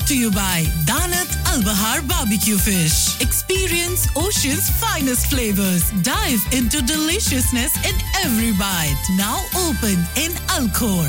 to you by Danat Al Bahar Barbecue Fish. Experience Ocean's finest flavors. Dive into deliciousness in every bite. Now open in Alcor.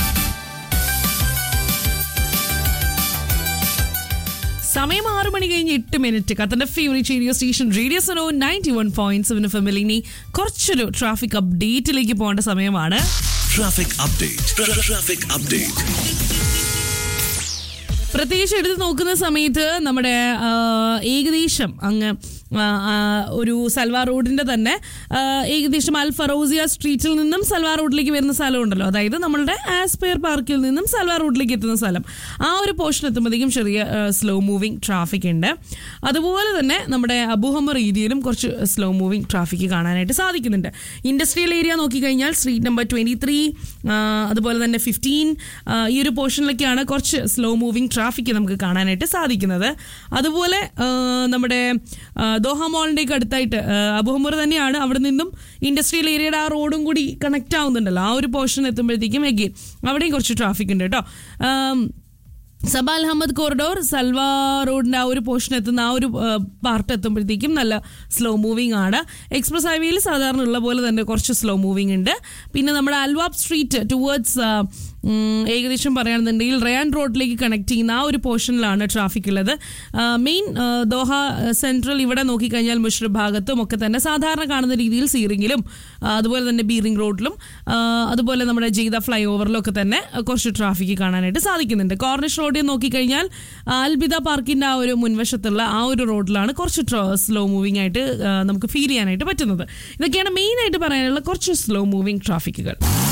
സമയം ആറ് മണി കഴിഞ്ഞ് എട്ട് minute കത്തന്റെ favourite radio station radio സനോ ninety one point seven F എമ്മിൽ ഇനി കുറച്ചൊരു ട്രാഫിക് അപ്ഡേറ്റിലേക്ക് പോകേണ്ട സമയമാണ് Traffic update. Tra- Traffic update. പ്രത്യേകിച്ച് എടുത്ത് നോക്കുന്ന സമയത്ത് നമ്മുടെ ആ, ഏകദേശം അങ്ങ് ആ, ആ, ഒരു സൽവാർ റോഡിന്റെ തന്നെ ആ, ഏകദേശം അൽ ഫറോസിയ സ്ട്രീറ്റിൽ നിന്നും സൽവാർ റോഡിലേക്ക് വരുന്ന സ്ഥലമുണ്ടല്ലോ അതായത് നമ്മളുടെ ആസ്പയർ പാർക്കിൽ നിന്നും സൽവാർ റോഡിലേക്ക് എത്തുന്ന സ്ഥലം ആ ഒരു പോർഷൻ എത്തുമ്പോഴത്തേക്കും ചെറിയ സ്ലോ മൂവിങ് ട്രാഫിക് ഉണ്ട് അതുപോലെ തന്നെ നമ്മുടെ അബുഹമ്മർ ഏരിയയിലും കുറച്ച് സ്ലോ മൂവിങ് ട്രാഫിക് കാണാനായിട്ട് സാധിക്കുന്നുണ്ട് ഇൻഡസ്ട്രിയൽ ഏരിയ നോക്കിക്കഴിഞ്ഞാൽ സ്ട്രീറ്റ് നമ്പർ ട്വൻറ്റി ത്രീ അതുപോലെ തന്നെ ഫിഫ്റ്റീൻ ഈ ഒരു പോർഷനിലൊക്കെയാണ് കുറച്ച് സ്ലോ മൂവിങ് ട്രാഫിക് നമുക്ക് കാണാനായിട്ട് സാധിക്കുന്നത് അതുപോലെ ആ, നമ്മുടെ ആ, ദോഹ മോളിൻ്റെയൊക്കെ അടുത്തായിട്ട് ആ, അബുഹമ്മർ തന്നെയാണ് അവിടെ നിന്നും ഇൻഡസ്ട്രിയൽ ഏരിയയുടെ ആ റോഡും കൂടി കണക്ട് ആവുന്നുണ്ടല്ലോ ആ ഒരു പോർഷൻ എത്തുമ്പോഴത്തേക്കും എഗെയിൻ അവിടെയും കുറച്ച് ട്രാഫിക് ഉണ്ട് കേട്ടോ ആം, സബാൽ അഹമ്മദ് കോറിഡോർ സൽവാ റോഡിന്റെ ആ ഒരു പോർഷൻ എത്തുന്ന ആ ഒരു പാർട്ട് എത്തുമ്പോഴത്തേക്കും നല്ല സ്ലോ മൂവിങ് ആണ് എക്സ്പ്രസ് ഹൈവേയിൽ സാധാരണ ഉള്ള പോലെ തന്നെ കുറച്ച് സ്ലോ മൂവിങ് ഉണ്ട് പിന്നെ നമ്മുടെ അൽവാബ് സ്ട്രീറ്റ് ടുവേർഡ്സ് ഏകദേശം പറയുകയാണെന്നുണ്ടെങ്കിൽ റയാൻ റോഡിലേക്ക് കണക്ട് ചെയ്യുന്ന ആ ഒരു പോർഷനിലാണ് ട്രാഫിക് ഉള്ളത് മെയിൻ ദോഹ സെൻട്രൽ ഇവിടെ നോക്കിക്കഴിഞ്ഞാൽ മുഷ്റഫ് ഭാഗത്തും ഒക്കെ തന്നെ സാധാരണ കാണുന്ന രീതിയിൽ സീറിങ്ങിലും ആ, അതുപോലെ തന്നെ ബീറിംഗ് റോഡിലും ആ, അതുപോലെ നമ്മുടെ ജെയ്ത ഫ്ലൈ ഓവറിലും ഒക്കെ തന്നെ കുറച്ച് ട്രാഫിക് കാണാനായിട്ട് സാധിക്കുന്നുണ്ട് കോർണിഷ് റോഡിൽ നോക്കിക്കഴിഞ്ഞാൽ ആ, അൽബിദ പാർക്കിന്റെ ആ ഒരു മുൻവശത്തുള്ള ആ ഒരു റോഡിലാണ് കുറച്ച് സ്ലോ മൂവിംഗ് ആയിട്ട് ആ, നമുക്ക് ഫീൽ ചെയ്യാനായിട്ട് പറ്റുന്നത് ഇതൊക്കെയാണ് മെയിൻ ആയിട്ട് പറയാനുള്ള കുറച്ച് സ്ലോ മൂവിംഗ് ട്രാഫിക്കുകൾ